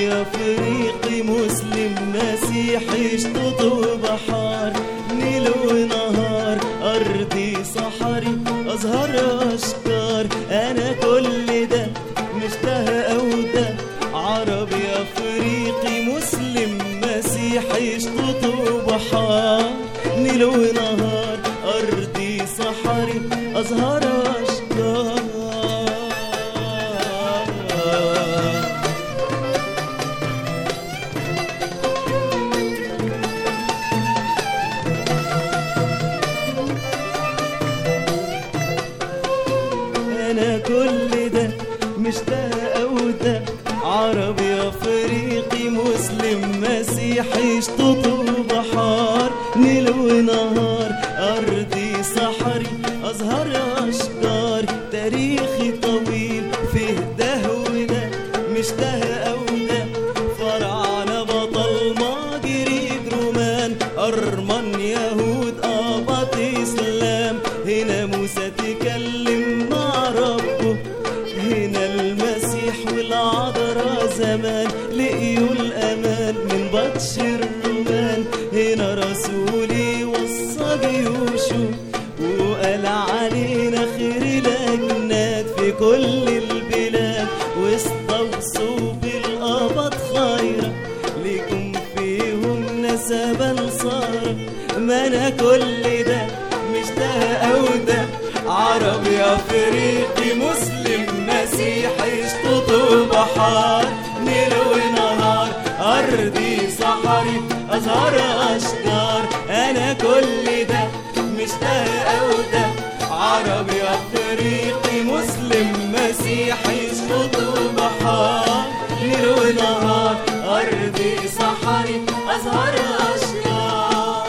عربي افريقي مسلم مسيحي شطوط وبحار نيل ونهار ارضي صحري ازهر اشجار انا كل ده مشتهى او ده عربي افريقي مسلم مسيحي شطوط وبحار نيل ونهار ارضي صحري ازهر اشجار انا كل ده مشتاق او ده عربي افريقي مسلم مسيحي شطوط وبحار نيل ونهار ارضي صحري ازهر اشجار تاريخي طويل فيه ده وده مشتاق او ده فرعنا بطل ماجري رومان ارمن يهود اباط اسلام هنا موسى تكلم مع ربه هنا المسيح والعذراء زمان لقيوا الامان من بطش الرومان هنا رسولي وصى جيوشه وقال علينا خير الاجناد في كل البلاد واستوصوا بالقبض خيرا ليكم فيهم نسبا صار ما انا كل ده مش ده او ده عربي افريقي مسلم مسيحي شطوط وبحار نيل ونهار ارضي صحري ازهر اشجار انا كل ده مش ده او ده عربي افريقي مسلم مسيحي شطوط وبحار نيل ونهار ارضي صحري ازهر اشجار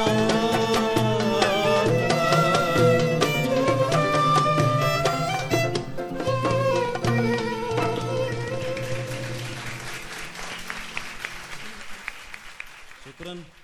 شكرا